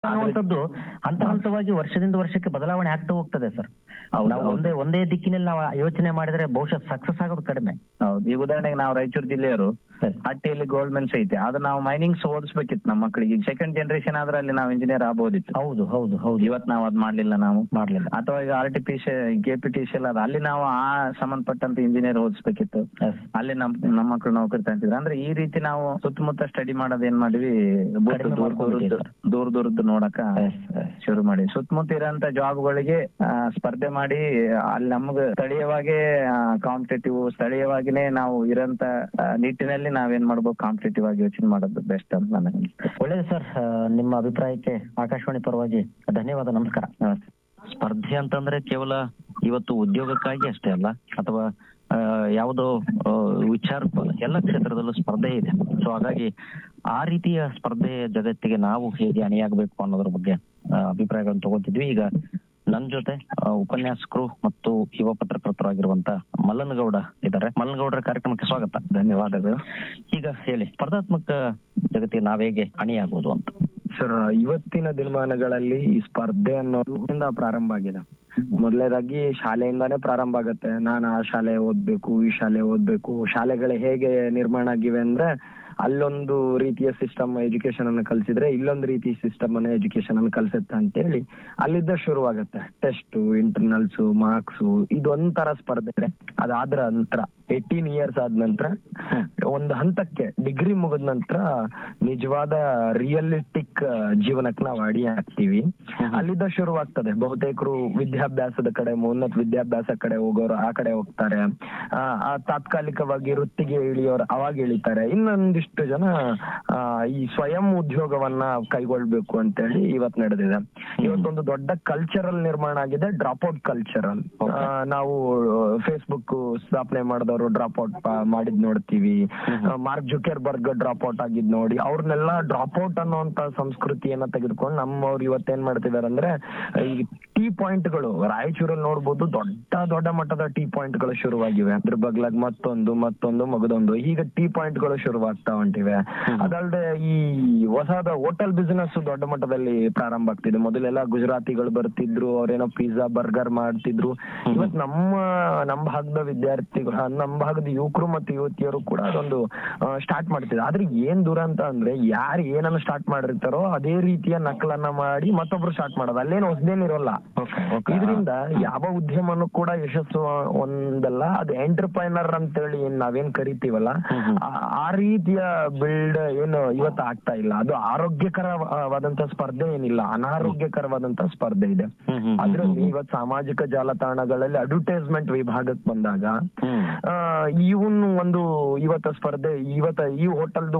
ಅನ್ನುವಂಥದ್ದು ಹಂತ ಹಂತವಾಗಿ ವರ್ಷದಿಂದ ವರ್ಷಕ್ಕೆ ಬದಲಾವಣೆ ಆಗ್ತಾ ಹೋಗ್ತದೆ ಸರ್ ಹೌದು, ನಾವು ಹೌದು. ಒಂದೇ ಒಂದೇ ದಿಕ್ಕಿನಲ್ಲಿ ನಾವು ಯೋಚನೆ ಮಾಡಿದ್ರೆ ಬಹುಶಃ ಸಕ್ಸಸ್ ಆಗೋದು ಕಡಿಮೆ ಹೌದು ಈಗ ಉದಾಹರಣೆಗೆ ನಾವು ರಾಯಚೂರು ಜಿಲ್ಲೆಯವರು ಸರಿ. ಹಟ್ಟಿಯಲ್ಲಿ ಗೋಲ್ಡ್ ಮೆನ್ಸ್ ಐತೆ ಅದು ನಾವು ಮೈನಿಂಗ್ಸ್ ಓದಿಸ್ಬೇಕಿತ್ತು ನಮ್ಮ ಮಕ್ಕಳಿಗೆ ಈಗ ಸೆಕೆಂಡ್ ಜನರೇಷನ್ ಆದ್ರೆ ಅಲ್ಲಿ ನಾವು ಇಂಜಿನಿಯರ್ ಆಗ್ಬೋದಿತ್ತು ಹೌದು ಹೌದು ಹೌದು ಇವತ್ತು ನಾವು ಅದ್ ಮಾಡ್ಲಿಲ್ಲ ನಾವು ಮಾಡ್ಲಿಲ್ಲ ಅಥವಾ ಈಗ artificial K P T C ಅದ ಅಲ್ಲಿ ನಾವು ಆ ಸಂಬಂಧಪಟ್ಟಂತ ಇಂಜಿನಿಯರ್ ಓದಿಸ್ಬೇಕಿತ್ತು Yes. ಅಲ್ಲಿ ನಮ್ ನಮ್ಮ ಮಕ್ಕಳು ನೌಕರಿ ತಂತಿದ್ರು ಅಂದ್ರೆ ಈ ರೀತಿ ನಾವು ಸುತ್ತಮುತ್ತ ಸ್ಟಡಿ ಮಾಡೋದ್ ಏನ್ ಮಾಡಿವಿ ಬಿಟ್ಟು ಕಡಿಮೆ ದೂರ ಮಾಡ್ಕೊಂಡ್ಬಿಟ್ಟಿವಿ ದೂರದ್ದು ದೂರ ದೂರದ್ದು ನೋಡಕ Yes, yes. ಶುರು ಮಾಡಿ ಸುತ್ತಮುತ್ತ ಇರೋಂತ ಜಾಬ್ಗಳಿಗೆ ಸ್ಪರ್ಧೆ ಮಾಡಿ ಅಲ್ಲಿ ನಮ್ಗೆ ಸ್ಥಳೀಯವಾಗಿ ಕಾಂಪಿಟೇಟಿವ್ ಸ್ಥಳೀಯವಾಗಿನೇ ನಾವು ಇರೋಂತ ಆ, ನಿಟ್ಟಿನಲ್ಲಿ ನಾವೇನ್ ಮಾಡ್ಬೇಕು ಕಾಂಪಿಟೇಟಿವ್ ಆಗಿ ಯೋಚನೆ ಮಾಡೋದು ಬೆಸ್ಟ್ ಅಂತ ನನಗೆ ಅನ್ಸುತ್ತೆ. ಒಳ್ಳೆಯದು ಸರ್ ಆ, ನಿಮ್ಮ ಅಭಿಪ್ರಾಯಕ್ಕೆ ಆಕಾಶವಾಣಿ ಪರವಾಗಿ ಧನ್ಯವಾದ ನಮಸ್ಕಾರ ನಮಸ್ತೆ. ಸ್ಪರ್ಧೆ ಅಂತಂದ್ರೆ ಕೇವಲ ಇವತ್ತು ಉದ್ಯೋಗಕ್ಕಾಗಿ ಅಷ್ಟೇ ಅಲ್ಲ ಅಥವಾ ಆ, ಯಾವುದೋ ಆ, ವಿಚಾರ ಎಲ್ಲ ಕ್ಷೇತ್ರದಲ್ಲೂ ಸ್ಪರ್ಧೆ ಇದೆ ಸೊ ಹಾಗಾಗಿ ಆ ರೀತಿಯ ಸ್ಪರ್ಧೆ ಜಗತ್ತಿಗೆ ನಾವು ಹೇಗೆ ಅಣಿಯಾಗಬೇಕು ಅನ್ನೋದ್ರ ಬಗ್ಗೆ ಆ, ಅಭಿಪ್ರಾಯಗಳನ್ನು ತಗೋತಿದ್ವಿ ಈಗ ನನ್ನ ಜೊತೆ ಆ, ಉಪನ್ಯಾಸಕರು ಮತ್ತು ಯುವ ಪತ್ರಕರ್ತರಾಗಿರುವಂತ ಮಲ್ಲನಗೌಡ ಇದ್ದಾರೆ ಮಲ್ಲನಗೌಡರ ಕಾರ್ಯಕ್ರಮಕ್ಕೆ ಸ್ವಾಗತ ಧನ್ಯವಾದಗಳು ಈಗ ಹೇಳಿ ಸ್ಪರ್ಧಾತ್ಮಕ ಜಗತ್ತಿಗೆ ನಾವೇಗೆ ಅಣಿಯಾಗೋದು ಅಂತ ಸರ್ ಇವತ್ತಿನ ದಿನಮಾನಗಳಲ್ಲಿ ಈ ಸ್ಪರ್ಧೆ ಅನ್ನೋದು ಇಂದ ಪ್ರಾರಂಭ ಆಗಿದೆ ಮೊದಲನೇದಾಗಿ ಶಾಲೆಯಿಂದಾನೇ ಪ್ರಾರಂಭ ಆಗತ್ತೆ ನಾನು ಆ ಶಾಲೆ ಓದ್ಬೇಕು ಈ ಶಾಲೆ ಓದ್ಬೇಕು ಶಾಲೆಗಳು ಹೇಗೆ ನಿರ್ಮಾಣ ಆಗಿವೆ ಅಂದ್ರೆ ಅಲ್ಲೊಂದು ರೀತಿಯ ಸಿಸ್ಟಮ್ ಎಜುಕೇಶನ್ ಅನ್ನು ಕಲ್ಸಿದ್ರೆ ಇಲ್ಲೊಂದು ರೀತಿ ಸಿಸ್ಟಮ್ ಅನ್ನ ಎಜುಕೇಶನ್ ಅನ್ನು ಕಲ್ಸುತ್ತೆ ಅಂತೇಳಿ ಅಲ್ಲಿದ್ದ ಶುರುವಾಗತ್ತೆ ಟೆಸ್ಟ್ ಇಂಟರ್ನಲ್ಸ್ ಮಾರ್ಕ್ಸ್ ಇದೊಂಥರ ಸ್ಪರ್ಧೆ ಇದೆ ಅದಾದ್ರ ನಂತರ ಏಯ್ಟೀನ್ ಇಯರ್ಸ್ ಆದ ನಂತರ ಒಂದು ಹಂತಕ್ಕೆ ಡಿಗ್ರಿ ಮುಗಿದ ನಂತರ ನಿಜವಾದ ರಿಯಲಿಸ್ಟಿಕ್ ಜೀವನಕ್ಕೆ ನಾವು ಅಡಿ ಹಾಕ್ತಿವಿ ಅಲ್ಲಿದ್ದ ಶುರುವಾಗ್ತದೆ ಬಹುತೇಕರು ವಿದ್ಯಾಭ್ಯಾಸದ ಕಡೆ ಉನ್ನತ ವಿದ್ಯಾಭ್ಯಾಸ ಕಡೆ ಹೋಗೋರು ಆ ಕಡೆ ಹೋಗ್ತಾರೆ ಆ, ಆ ತಾತ್ಕಾಲಿಕವಾಗಿ ವೃತ್ತಿಗೆ ಇಳಿಯೋರು ಅವಾಗ ಇಳಿತಾರೆ ಇನ್ನೊಂದಿಷ್ಟು ಜನ ಆ, ಈ ಸ್ವಯಂ ಉದ್ಯೋಗವನ್ನ ಕೈಗೊಳ್ಬೇಕು ಅಂತೇಳಿ ಇವತ್ ನಡೆದಿದೆ ಇವತ್ತೊಂದು ದೊಡ್ಡ ಕಲ್ಚರಲ್ ನಿರ್ಮಾಣ ಆಗಿದೆ ಡ್ರಾಪ್ ಔಟ್ ಕಲ್ಚರಲ್ ನಾವು ಫೇಸ್ಬುಕ್ ಸ್ಥಾಪನೆ ಮಾಡಿದವರು ಡ್ರಾಪ್ ಔಟ್ ಮಾಡಿದ್ ನೋಡ್ತೀವಿ Mark Zuckerberg drop out ಆಗಿದ್ ನೋಡಿ ಅವ್ರನ್ನೆಲ್ಲ ಡ್ರಾಪ್ ಔಟ್ ಅನ್ನುವಂತ ಸಂಸ್ಕೃತಿಯನ್ನ ತೆಗೆದುಕೊಂಡು ನಮ್ಮವ್ರು ಇವತ್ತೇನ್ ಮಾಡ್ತಿದಾರೆ ಅಂದ್ರೆ ಈ ಟೀ ಪಾಯಿಂಟ್ಗಳು ರಾಯಚೂರಲ್ಲಿ ನೋಡ್ಬೋದು ದೊಡ್ಡ ದೊಡ್ಡ ಮಟ್ಟದ ಟೀ ಪಾಯಿಂಟ್ಗಳು ಶುರುವಾಗಿವೆ ಅದ್ರ ಬಗ್ಲಾಗ್ ಮತ್ತೊಂದು ಮತ್ತೊಂದು ಮಗದೊಂದು ಈಗ ಟೀ ಪಾಯಿಂಟ್ಗಳು ಶುರುವಾಗ್ತಾ ಹೊಂಟಿವೆ ಅದಲ್ಲದೆ ಈ ಹೊಸದ ಹೋಟೆಲ್ ಬಿಸಿನೆಸ್ ದೊಡ್ಡ ಮಟ್ಟದಲ್ಲಿ ಪ್ರಾರಂಭ ಆಗ್ತಿದೆ ಮೊದಲೆಲ್ಲ ಗುಜರಾತಿಗಳು ಬರ್ತಿದ್ರು ಅವ್ರೇನೋ ಪಿಜ್ಜಾ ಬರ್ಗರ್ ಮಾಡ್ತಿದ್ರು ಇವತ್ ನಮ್ಮ ನಮ್ಮ ಭಾಗದ ವಿದ್ಯಾರ್ಥಿಗಳು ಆ, ನಮ್ಮ ಭಾಗದ ಯುವಕರು ಮತ್ತು ಯುವತಿಯರು ಕೂಡ ಅದೊಂದು ಸ್ಟಾರ್ಟ್ ಮಾಡ್ತಿದ್ದಾರೆ ಆದ್ರೆ ಏನ್ ದುರಂತ ಅಂದ್ರೆ ಯಾರು ಏನನ್ನ ಸ್ಟಾರ್ಟ್ ಮಾಡಿರ್ತಾರೋ ಅದೇ ರೀತಿಯ ನಕಲನ್ನ ಮಾಡಿ ಮತ್ತೊಬ್ರು ಸ್ಟಾರ್ಟ್ ಮಾಡೋದು ಅಲ್ಲೇನು ಹೊಸದೇನಿರೋಲ್ಲ ಇದರಿಂದ ಯಾವ ಉದ್ಯಮನು ಕೂಡ ಯಶಸ್ಸು ಒಂದಲ್ಲ ಅದು ಎಂಟರ್ಪ್ರೈನರ್ ಅಂತೇಳಿ ಏನ್ ನಾವೇನ್ ಕರಿತೀವಲ್ಲ ಆ- ಆ ರೀತಿಯ ಬಿಲ್ಡ್ ಏನು ಇವತ್ತು ಆಗ್ತಾ ಇಲ್ಲ ಅದು ಆರೋಗ್ಯಕರವಾದಂತ ಸ್ಪರ್ಧೆ ಏನಿಲ್ಲ ಅನಾರೋಗ್ಯಕರವಾದಂತ ಸ್ಪರ್ಧೆ ಇದೆ ಅದ್ರಲ್ಲಿ ಇವತ್ತು ಸಾಮಾಜಿಕ ಜಾಲತಾಣಗಳಲ್ಲಿ ಅಡ್ವರ್ಟೈಸ್ಮೆಂಟ್ ವಿಭಾಗಕ್ಕೆ ಬಂದಾಗ ಆ, ಇವನ್ ಒಂದು ಇವತ್ತ ಸ್ಪರ್ಧೆ ಇವತ್ತ ಈ ಹೋಟೆಲ್ದು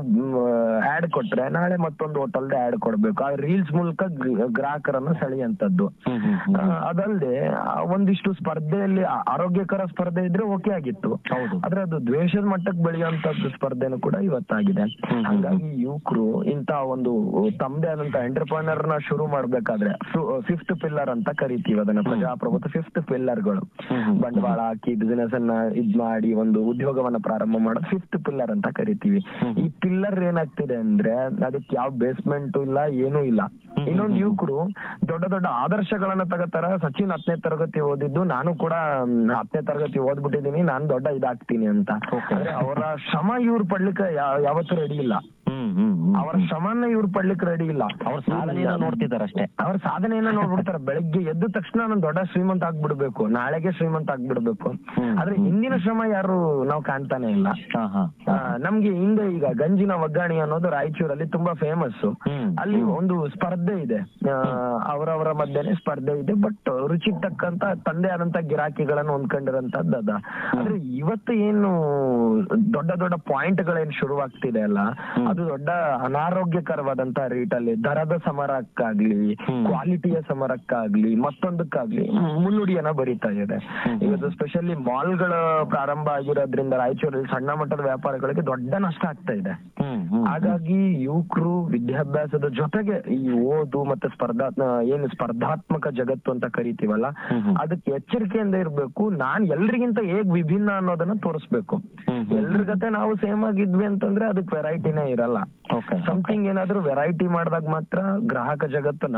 ಆಡ್ ಕೊಟ್ರೆ ನಾಳೆ ಮತ್ತೊಂದು ಹೋಟೆಲ್ದು ಆಡ್ ಕೊಡ್ಬೇಕು ಆ ರೀಲ್ಸ್ ಮೂಲಕ ಗ್ರ- ಗ್ರಾಹಕರನ್ನ ಸೆಳೆಯಂತದ್ದು ಆ, ಅದಲ್ದೆ ಆ, ಒಂದಿಷ್ಟು ಸ್ಪರ್ಧೆಯಲ್ಲಿ ಆ- ಆರೋಗ್ಯಕರ ಸ್ಪರ್ಧೆ ಇದ್ರೆ ಓಕೆ ಆಗಿತ್ತು ಹೌದು. ಆದ್ರೆ ಅದು ದ್ವೇಷದ ಮಟ್ಟಕ್ಕೆ ಬೆಳೆಯುವಂತದ್ದು ಸ್ಪರ್ಧೆನೂ ಕೂಡ ಇವತ್ತಾಗಿದೆ ಹಂಗಾಗಿ ಯುವಕರು ಇಂತ ಒಂದು ತಮ್ಮದೇ ಆದಂತ ಎಂಟರ್ಪ್ರೈನರ್ ನ ಶುರು ಮಾಡ್ಬೇಕಾದ್ರೆ ಫಿಫ್ತ್ ಪಿಲ್ಲರ್ ಅಂತ ಕರಿತೀವಿ ಅದನ್ನ ಪ್ರಜಾಪ್ರಭುತ್ವ ಫಿಫ್ತ್ ಪಿಲ್ಲರ್ಗಳು ಬಂಡವಾಳ ಹಾಕಿ ಬಿಸಿನೆಸ್ ಅನ್ನ ಇದ್ ಮಾಡಿ ಒಂದು ಉದ್ಯೋಗವನ್ನ ಪ್ರಾರಂಭ ಮಾಡೋದು ಫಿಫ್ತ್ ಪಿಲ್ಲರ್ ಅಂತ ಕರಿತೀವಿ ಈ ಪಿಲ್ಲರ್ ಏನಾಗ್ತಿದೆ ಅಂದ್ರೆ ಅದಕ್ಕೆ ಯಾವ ಬೇಸ್ಮೆಂಟ್ ಇಲ್ಲ ಏನೂ ಇಲ್ಲ ಇನ್ನೊಂದು ಯುವಕರು ದೊಡ್ಡ ದೊಡ್ಡ ಆದರ್ಶಗಳನ್ನ ತಗೋತಾರ ಸಚಿನ್ ಹತ್ತನೇ ತರಗತಿ ಓದಿದ್ದು ನಾನು ಕೂಡ ಮ್, ಹತ್ತನೇ ತರಗತಿ ಓದ್ಬಿಟ್ಟಿದೀನಿ ನಾನ್ ದೊಡ್ಡ ಇದಾಗ್ತೀನಿ ಅಂತ ಆದ್ರೆ ಅವರ ಶ್ರಮ ಇವ್ರು ಪಡ್ಲಿಕ್ಕೆ ಯಾ- ಯಾವತ್ತೂ ರೆಡಿ ಇಲ್ಲ ಅವರ ಶ್ರಮನ ಇವ್ರು ಪಡ್ಲಿಕ್ಕೆ ರೆಡಿ ಇಲ್ಲ ಅವ್ರ ಸಾಧನೆಯನ್ನ ನೋಡ್ತಿದ್ದಾರೆ ಅಷ್ಟೇ ಅವ್ರ ಸಾಧನೆಯನ್ನ ನೋಡ್ಬಿಡ್ತಾರೆ ಬೆಳಗ್ಗೆ ಎದ್ದ ತಕ್ಷಣ ನಾನು ದೊಡ್ಡ ಶ್ರೀಮಂತ ಆಗ್ಬಿಡ್ಬೇಕು ನಾಳೆಗೆ ಶ್ರೀಮಂತ ಆಗ್ಬಿಡ್ಬೇಕು ಆದ್ರೆ ಹಿಂದಿನ ಶ್ರಮ ಯಾರು ನಾವು ಕಾಣ್ತಾನೆ ಇಲ್ಲ ಹಾ ಹಾ ಆ, ನಮ್ಗೆ ಹಿಂದೆ ಈಗ ಗಂಜಿನ ಒಗ್ಗಾಣಿ ಅನ್ನೋದು ರಾಯಚೂರಲ್ಲಿ ತುಂಬಾ ಫೇಮಸ್ ಹ್ಮ್. ಅಲ್ಲಿ ಒಂದು ಸ್ಪರ್ಧೆ ಇದೆ ಆ, ಅವರವರ ಮಧ್ಯೆನೆ ಸ್ಪರ್ಧೆ ಇದೆ ಬಟ್ ರುಚಿಗೆ ತಕ್ಕಂತ ತಂದೆ ಆದಂತ ಗಿರಾಕಿಗಳನ್ನು ಹೊಂದ್ಕೊಂಡಿರೋಂತದ್ದು ಅದ ಆದ್ರೆ ಇವತ್ತು ಏನು ದೊಡ್ಡ ದೊಡ್ಡ ಪಾಯಿಂಟ್ ಗಳೇನ್ ಶುರುವಾಗ್ತಿದೆ ಅಲ್ಲ ಅದು ದೊಡ್ಡ ಅನಾರೋಗ್ಯಕರವಾದಂತ ರೇಟ್ ಅಲ್ಲಿ ದರದ ಸಮರಕ್ಕಾಗ್ಲಿ ಕ್ವಾಲಿಟಿಯ ಸಮರಕ್ಕಾಗ್ಲಿ ಮತ್ತೊಂದಕ್ಕಾಗ್ಲಿ ಮುನ್ನುಡಿಯನ್ನ ಬರೀತಾ ಇದೆ ಇವತ್ತು ಸ್ಪೆಷಲಿ ಮಾಲ್ಗಳ ಪ್ರಾರಂಭ ಆಗಿರೋದ್ರಿಂದ ರಾಯಚೂರಲ್ಲಿ ಸಣ್ಣ ಮಟ್ಟದ ವ್ಯಾಪಾರಗಳಿಗೆ ದೊಡ್ಡ ನಷ್ಟ ಆಗ್ತಾ ಇದೆ ಹಾಗಾಗಿ ಯುವಕರು ವಿದ್ಯಾಭ್ಯಾಸದ ಜೊತೆಗೆ ಈ ಓದು ಮತ್ತೆ ಸ್ಪರ್ಧಾ ಏನು ಸ್ಪರ್ಧಾತ್ಮಕ ಜಗತ್ತು ಅಂತ ಕರಿತೀವಲ್ಲ ಅದಕ್ಕೆ ಎಚ್ಚರಿಕೆಯಿಂದ ಇರ್ಬೇಕು ನಾನ್ ಎಲ್ರಿಗಿಂತ ಹೇಗ್ ವಿಭಿನ್ನ ಅನ್ನೋದನ್ನ ತೋರಿಸ್ಬೇಕು ಎಲ್ರ ಜೊತೆ ನಾವು ಸೇಮ್ ಆಗಿದ್ವಿ ಅಂತಂದ್ರೆ ಅದಕ್ಕೆ ವೆರೈಟಿನೇ ಇರಲ್ಲ Okay. ಸಮಥಿಂಗ್ ಏನಾದ್ರೂ ವೆರೈಟಿ ಮಾಡಿದಾಗ ಮಾತ್ರ ಗ್ರಾಹಕ ಜಗತ್ತು